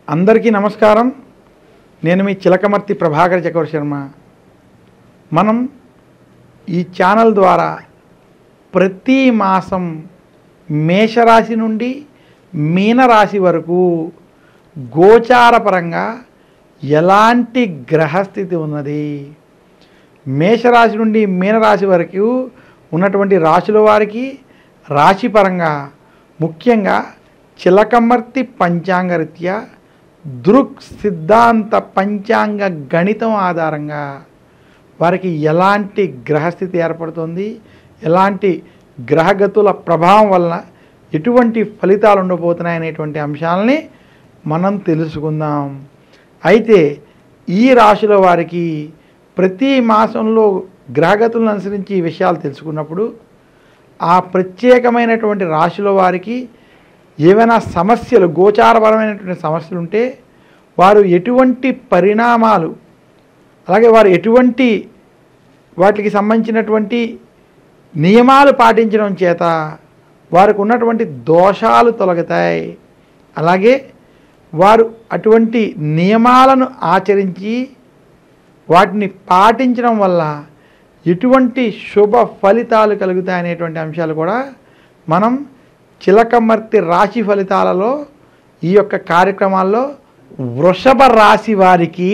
అందరికీ నమస్కారం నేను మీ చిలకమర్తి ప్రభాకర్ చక్రవర్తి శర్మ మనం ఈ ఛానల్ ద్వారా ప్రతి మాసం మేషరాశి నుండి మీనరాశి వరకు గోచారపరంగా ఎలాంటి గ్రహస్థితి ఉన్నది మేషరాశి నుండి మీనరాశి వరకు ఉన్నటువంటి రాశుల వారికి రాశిపరంగా ముఖ్యంగా చిలకమర్తి పంచాంగరీత్యా దృక్ సిద్ధాంత పంచాంగ గణితం ఆధారంగా వారికి ఎలాంటి గ్రహస్థితి ఏర్పడుతుంది ఎలాంటి గ్రహగతుల ప్రభావం వలన ఎటువంటి ఫలితాలు ఉండబోతున్నాయి అనేటువంటి అంశాలని మనం తెలుసుకుందాం అయితే ఈ రాశుల వారికి ప్రతి మాసంలో గ్రహగతులను అనుసరించి ఈ విషయాలు తెలుసుకున్నప్పుడు ఆ ప్రత్యేకమైనటువంటి రాశుల వారికి ఏవైనా సమస్యలు గోచారపరమైనటువంటి సమస్యలు ఉంటే వారు ఎటువంటి పరిణామాలు అలాగే వారు ఎటువంటి వాటికి సంబంధించినటువంటి నియమాలు పాటించడం చేత వారికి ఉన్నటువంటి దోషాలు తొలగుతాయి అలాగే వారు అటువంటి నియమాలను ఆచరించి వాటిని పాటించడం వల్ల ఎటువంటి శుభ ఫలితాలు కలుగుతాయి అనేటువంటి అంశాలు కూడా మనం చిలకమర్తి రాశి ఫలితాలలో ఈ యొక్క కార్యక్రమాల్లో వృషభ రాశి వారికి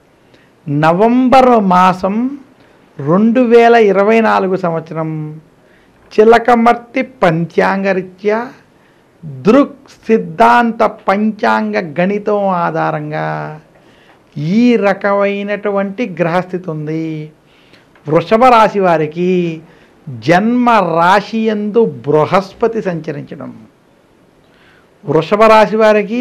నవంబర్ మాసం రెండు వేల ఇరవై నాలుగు సంవత్సరం చిలకమర్తి పంచాంగరీత్యా దృక్ సిద్ధాంత పంచాంగ గణితం ఆధారంగా ఈ రకమైనటువంటి గ్రహస్థితి ఉంది వృషభ రాశి వారికి జన్మ రాశి ఎందు బృహస్పతి సంచరించడం వృషభ రాశి వారికి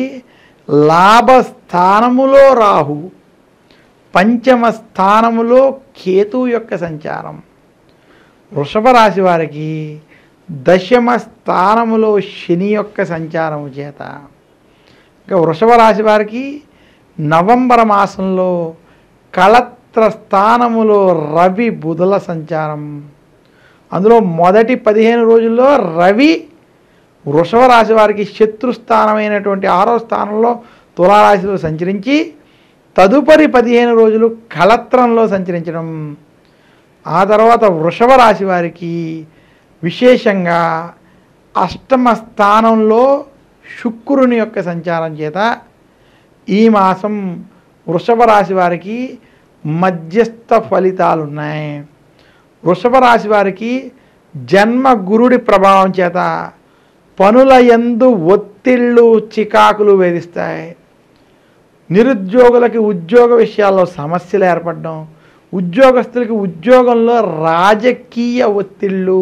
లాభస్థానములో రాహు పంచమ స్థానములో కేతు యొక్క సంచారం వృషభ రాశి వారికి దశమ స్థానములో శని యొక్క సంచారము చేత ఇంకా వృషభ రాశి వారికి నవంబర్ మాసంలో కళత్ర స్థానములో రవి బుధుల సంచారం అందులో మొదటి పదిహేను రోజుల్లో రవి వృషభ రాశి వారికి శత్రుస్థానమైనటువంటి ఆరో స్థానంలో తులారాశిలో సంచరించి తదుపరి పదిహేను రోజులు కళత్రంలో సంచరించడం ఆ తర్వాత వృషభ రాశి వారికి విశేషంగా అష్టమ స్థానంలో శుక్రుని యొక్క సంచారం చేత ఈ మాసం వృషభ రాశి వారికి మధ్యస్థ ఫలితాలు ఉన్నాయి వృషభ రాశి వారికి జన్మ గురుడి ప్రభావం చేత పనుల యందు ఒత్తిళ్ళు చికాకులు వేధిస్తాయి నిరుద్యోగులకి ఉద్యోగ విషయాల్లో సమస్యలు ఏర్పడడం ఉద్యోగస్తులకి ఉద్యోగంలో రాజకీయ ఒత్తిళ్ళు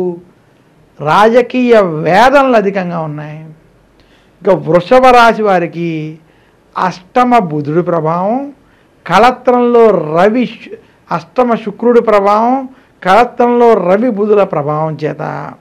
రాజకీయ వేదనలు అధికంగా ఉన్నాయి ఇక వృషభ రాశి వారికి అష్టమ బుధుడి ప్రభావం కళత్రంలో రవి శు- అష్టమ శుక్రుడి ప్రభావం కళత్రంలో రవి బుధుల ప్రభావం చేత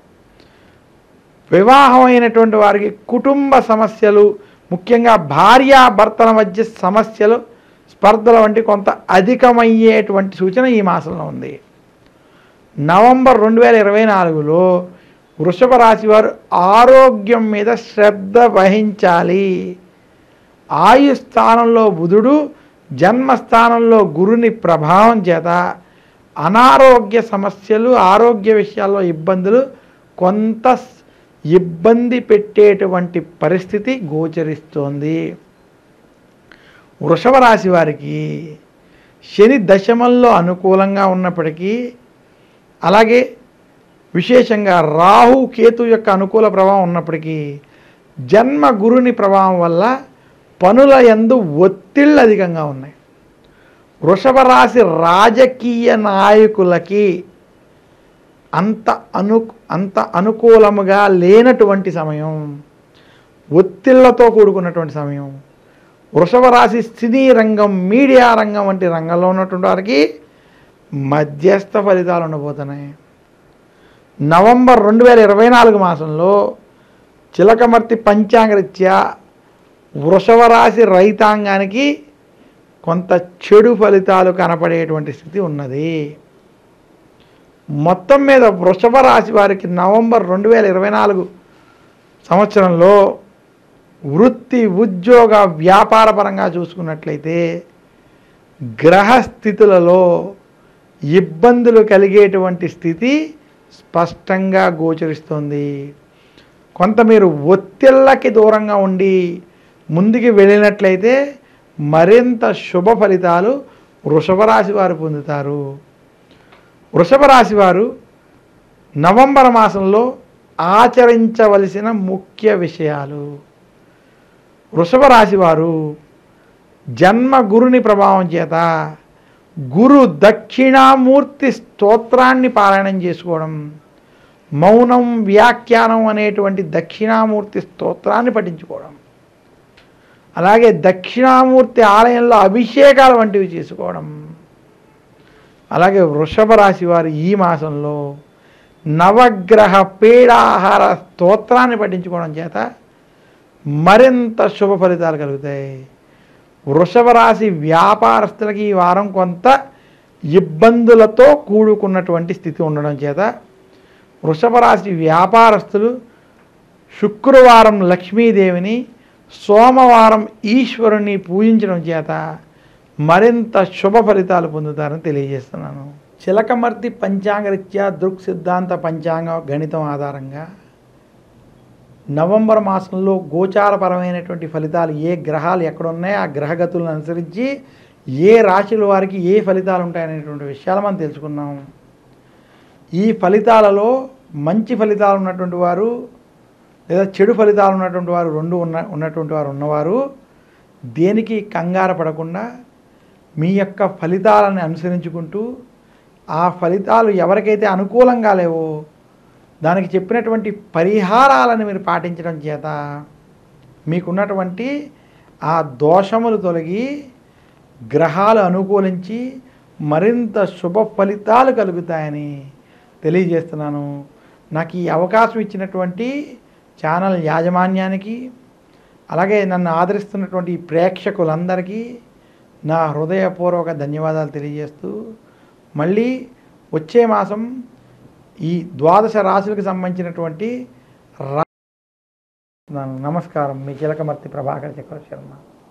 వివాహమైనటువంటి వారికి కుటుంబ సమస్యలు ముఖ్యంగా భార్యాభర్తల మధ్య సమస్యలు స్పర్ధల వంటి కొంత అధికమయ్యేటువంటి సూచన ఈ మాసంలో ఉంది నవంబర్ రెండు వేల ఇరవై నాలుగులో వృషభ రాశి వారు ఆరోగ్యం మీద శ్రద్ధ వహించాలి ఆయు స్థానంలో బుధుడు జన్మస్థానంలో గురుని ప్రభావం చేత అనారోగ్య సమస్యలు ఆరోగ్య విషయాల్లో ఇబ్బందులు కొంత స్- ఇబ్బంది పెట్టేటువంటి పరిస్థితి గోచరిస్తోంది వృషభ రాశి వారికి శని దశమంలో అనుకూలంగా ఉన్నప్పటికీ అలాగే విశేషంగా రాహు కేతు యొక్క అనుకూల ప్రభావం ఉన్నప్పటికీ జన్మ గురుని ప్రభావం వల్ల పనుల యందు ఒత్తిళ్ళు అధికంగా ఉన్నాయి వృషభ రాశి రాజకీయ నాయకులకి అంత అను అంత అనుకూలముగా లేనటువంటి సమయం ఒత్తిళ్లతో కూడుకున్నటువంటి సమయం వృషభ రాశి సినీ రంగం మీడియా రంగం వంటి రంగంలో ఉన్నటువంటి వారికి మధ్యస్థ ఫలితాలు ఉండబోతున్నాయి నవంబర్ రెండు వేల ఇరవై నాలుగు మాసంలో చిలకమర్తి పంచాంగరీత్యా వృషభ రాశి రైతాంగానికి కొంత చెడు ఫలితాలు కనపడేటువంటి స్థితి ఉన్నది మొత్తం మీద వృషభ రాశి వారికి నవంబర్ రెండు వేల ఇరవై నాలుగు సంవత్సరంలో వృత్తి ఉద్యోగ వ్యాపార పరంగా చూసుకున్నట్లయితే గ్రహస్థితులలో ఇబ్బందులు కలిగేటువంటి స్థితి స్పష్టంగా గోచరిస్తుంది కొంత మీరు ఒత్తిళ్ళకి దూరంగా ఉండి ముందుకు వెళ్ళినట్లయితే మరింత శుభ ఫలితాలు వృషభ రాశి వారు పొందుతారు వృషభ రాశి వారు నవంబర్ మాసంలో ఆచరించవలసిన ముఖ్య విషయాలు వృషభ రాశి వారు జన్మ గురుని ప్రభావం చేత గురు దక్షిణామూర్తి స్తోత్రాన్ని పారాయణం చేసుకోవడం మౌనం వ్యాఖ్యానం అనేటువంటి దక్షిణామూర్తి స్తోత్రాన్ని పఠించుకోవడం అలాగే దక్షిణామూర్తి ఆలయంలో అభిషేకాలు వంటివి చేసుకోవడం అలాగే వృషభ రాశి వారు ఈ మాసంలో నవగ్రహ పీడాహార స్తోత్రాన్ని పఠించుకోవడం చేత మరింత శుభ ఫలితాలు కలుగుతాయి వృషభ రాశి వ్యాపారస్తులకి ఈ వారం కొంత ఇబ్బందులతో కూడుకున్నటువంటి స్థితి ఉండడం చేత వృషభ రాశి వ్యాపారస్తులు శుక్రవారం లక్ష్మీదేవిని సోమవారం ఈశ్వరుని పూజించడం చేత మరింత శుభ ఫలితాలు పొందుతారని తెలియజేస్తున్నాను చిలకమర్తి పంచాంగరీత్యా దృక్ సిద్ధాంత పంచాంగ గణితం ఆధారంగా నవంబర్ మాసంలో గోచారపరమైనటువంటి ఫలితాలు ఏ గ్రహాలు ఎక్కడున్నాయో ఆ గ్రహగతులను అనుసరించి ఏ రాశుల వారికి ఏ ఫలితాలు ఉంటాయనేటువంటి విషయాలు మనం తెలుసుకున్నాం ఈ ఫలితాలలో మంచి ఫలితాలు ఉన్నటువంటి వారు లేదా చెడు ఫలితాలు ఉన్నటువంటి వారు రెండు ఉన్న ఉన్నటువంటి వారు ఉన్నవారు దేనికి కంగారు పడకుండా మీ యొక్క ఫలితాలను అనుసరించుకుంటూ ఆ ఫలితాలు ఎవరికైతే అనుకూలంగా లేవో దానికి చెప్పినటువంటి పరిహారాలను మీరు పాటించడం చేత మీకున్నటువంటి ఆ దోషములు తొలగి గ్రహాలు అనుకూలించి మరింత శుభ ఫలితాలు కలుగుతాయని తెలియజేస్తున్నాను నాకు ఈ అవకాశం ఇచ్చినటువంటి ఛానల్ యాజమాన్యానికి అలాగే నన్ను ఆదరిస్తున్నటువంటి ఈ ప్రేక్షకులందరికీ నా హృదయపూర్వక ధన్యవాదాలు తెలియజేస్తూ మళ్ళీ వచ్చే మాసం ఈ ద్వాదశ రాశులకు సంబంధించినటువంటి రా నమస్కారం మీ చిలకమర్తి ప్రభాకర్ చక్ర శర్మ